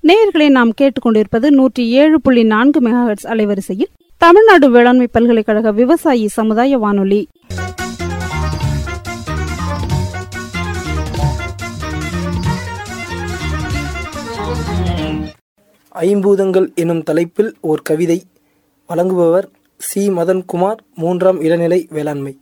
நேயர்களை நாம் கேட்டுக்கொண்டிருப்பது நூற்றி ஏழு புள்ளி நான்கு மெகாஹெட்ஸ் அலைவரிசையில் தமிழ்நாடு வேளாண்மை பல்கலைக்கழக விவசாயி சமுதாய வானொலி ஐம்பூதங்கள் எனும் தலைப்பில் ஓர் கவிதை வழங்குபவர் சி மதன்குமார் மூன்றாம் இளநிலை வேளாண்மை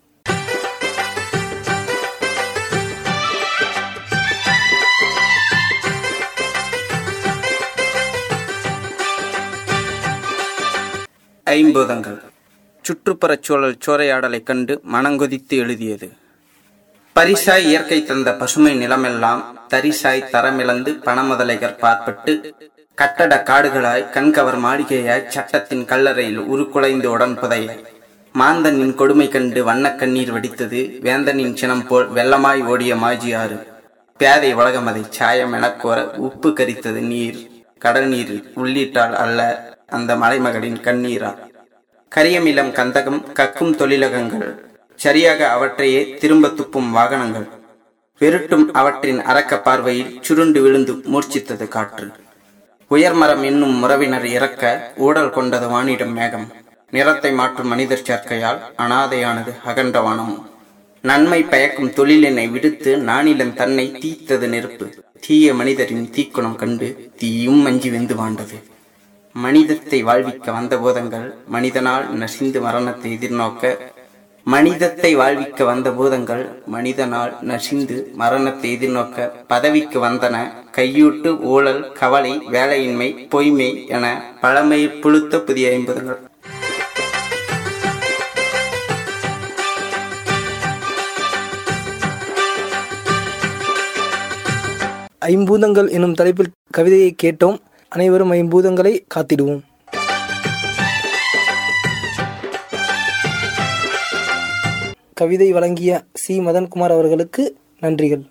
ஐம்பூதங்கள் சுற்றுப்புறச் சூழல் சூறையாடலைக் கண்டு மனங்கொதித்து எழுதியது பரிசாய் இயற்கை தந்த பசுமை நிலமெல்லாம் தரிசாய் தரமிழந்து பணமுதலைகர் பார்ப்பட்டு கட்டட காடுகளாய் கண்கவர் மாளிகையாய் சட்டத்தின் கல்லறையில் உருக்குலைந்து உடன் புதைய மாந்தனின் கொடுமை கண்டு வண்ணக் கண்ணீர் வெடித்தது வேந்தனின் சினம் போல் வெள்ளமாய் ஓடிய மாஜியாறு பேதை உலகம் அதை சாயம் எனக் கோர உப்பு கரித்தது நீர் கடல் நீரில் உள்ளிட்டால் அல்ல அந்த மலைமகளின் கண்ணீரா கரியமிலம் கந்தகம் கக்கும் தொழிலகங்கள் சரியாக அவற்றையே திரும்ப துப்பும் வாகனங்கள் வெருட்டும் அவற்றின் அரக்க பார்வையில் சுருண்டு விழுந்து மூர்ச்சித்தது காற்று உயர்மரம் என்னும் முறவினர் இறக்க ஊடல் கொண்டது வானிடம் மேகம் நிறத்தை மாற்றும் மனிதர் சேர்க்கையால் அனாதையானது அகன்ற வானம் நன்மை பயக்கும் தொழிலினை விடுத்து நானிலம் தன்னை தீத்தது நெருப்பு தீய மனிதரின் தீக்குணம் கண்டு தீயும் மஞ்சி வெந்து வாண்டது மனிதத்தை வாழ்விக்க வந்த பூதங்கள் மனிதனால் நசிந்து மரணத்தை எதிர்நோக்க மனிதத்தை வாழ்விக்க வந்த பூதங்கள் மனிதனால் நசிந்து மரணத்தை எதிர்நோக்க பதவிக்கு வந்தன கையூட்டு ஊழல் கவலை வேலையின்மை பொய்மை என பழமை புழுத்த புதிய ஐம்பதுகள் ஐம்பூதங்கள் எனும் தலைப்பில் கவிதையை கேட்டோம் அனைவரும் ஐம்பூதங்களை காத்திடுவோம் கவிதை வழங்கிய சி மதன்குமார் அவர்களுக்கு நன்றிகள்